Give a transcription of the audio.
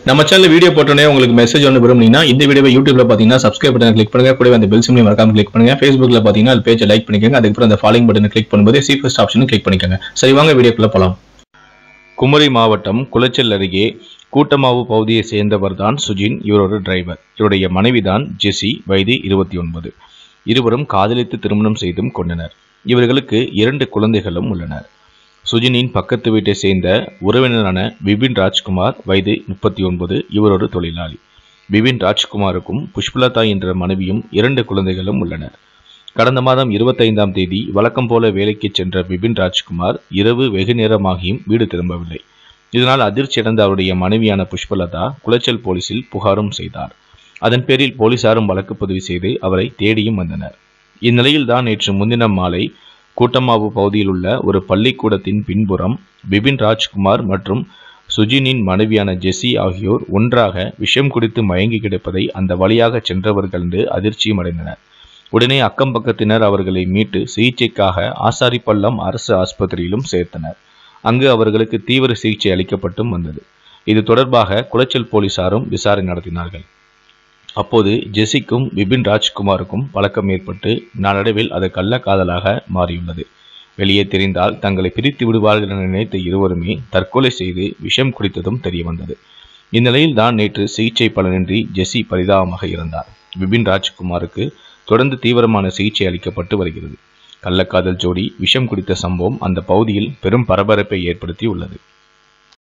நம்ம channel video போட்டோன்னே உங்களுக்கு மெசேஜ் ஒன்று விரும்புனீங்கன்னா இந்த வீடியோவை யூடியூப்ல பார்த்தீங்கன்னா சப்ஸ்கிரைப் பட்டன் கிளிக் பண்ணுங்க கூடவே அந்த பெல் சிம்லையும் மறக்காம கிளிக் பண்ணுங்க ஃபேஸ்புக்ல பார்த்தீங்கன்னா அது பேஜை லைக் பண்ணிக்கோங்க அதுக்கப்புறம் அந்த ஃபாலோயிங் பட்டனை கிளிக் பண்ணும்போது சி ஃபர்ஸ்ட் ஆப்ஷனும் கிளிக் பண்ணிக்கோங்க சரி வாங்க வீடியோக்குள்ள போலாம் குமரி மாவட்டம் குளச்சல் அருகே கூட்டமாவு பகுதியை சேர்ந்தவர் தான் சுஜின் இவரோட டிரைவர் இவருடைய மனைவிதான் ஜெசி வயது இருபத்தி ஒன்பது இருவரும் காதலித்து திருமணம் செய்தும் கொண்டனர் இவர்களுக்கு இரண்டு குழந்தைகளும் உள்ளனர் சுஜினின் பக்கத்து வீட்டை சேர்ந்த உறவினரான பிபின் ராஜ்குமார் வயது முப்பத்தி ஒன்பது இவரோட தொழிலாளி பிபின் ராஜ்குமாருக்கும் புஷ்பலதா என்ற மனைவியும் இரண்டு குழந்தைகளும் உள்ளனர் கடந்த மாதம் இருபத்தைந்தாம் தேதி வழக்கம் போல வேலைக்கு சென்ற பிபின் ராஜ்குமார் இரவு வெகு நேரமாகியும் வீடு திரும்பவில்லை இதனால் அதிர்ச்சியடைந்த அவருடைய மனைவியான புஷ்பலதா குளச்சல் போலீசில் புகாரும் செய்தார் அதன் பேரில் போலீசாரும் வழக்கு பதிவு செய்து அவரை தேடியும் வந்தனர் இந்நிலையில்தான் நேற்று முன்தினம் மாலை கூட்டமாவு பகுதியில் உள்ள ஒரு பள்ளிக்கூடத்தின் பின்புறம் பிபின் ராஜ்குமார் மற்றும் சுஜினின் மனைவியான ஜெசி ஆகியோர் ஒன்றாக விஷம் குடித்து மயங்கி கிடப்பதை அந்த வழியாக சென்றவர்கள் கண்டு அதிர்ச்சியும் அடைந்தனர் உடனே அக்கம் பக்கத்தினர் அவர்களை மீட்டு சிகிச்சைக்காக ஆசாரிப்பள்ளம் அரசு ஆஸ்பத்திரியிலும் சேர்த்தனர் அங்கு அவர்களுக்கு தீவிர சிகிச்சை அளிக்கப்பட்டும் வந்தது இது தொடர்பாக குளச்சல் போலீசாரும் விசாரணை நடத்தினார்கள் அப்போது ஜெசிக்கும் விபின் ராஜ்குமாருக்கும் பழக்கம் ஏற்பட்டு நாளடைவில் அது கள்ளக்காதலாக மாறியுள்ளது வெளியே தெரிந்தால் தங்களை பிரித்து விடுவார்கள் என நினைத்த இருவருமே தற்கொலை செய்து விஷம் குடித்ததும் தெரிய வந்தது இந்நிலையில் தான் நேற்று சிகிச்சை பலனின்றி ஜெசி பரிதாபமாக இருந்தார் விபின் ராஜ்குமாருக்கு தொடர்ந்து தீவிரமான சிகிச்சை அளிக்கப்பட்டு வருகிறது கள்ளக்காதல் ஜோடி விஷம் குடித்த சம்பவம் அந்த பகுதியில் பெரும் பரபரப்பை ஏற்படுத்தி உள்ளது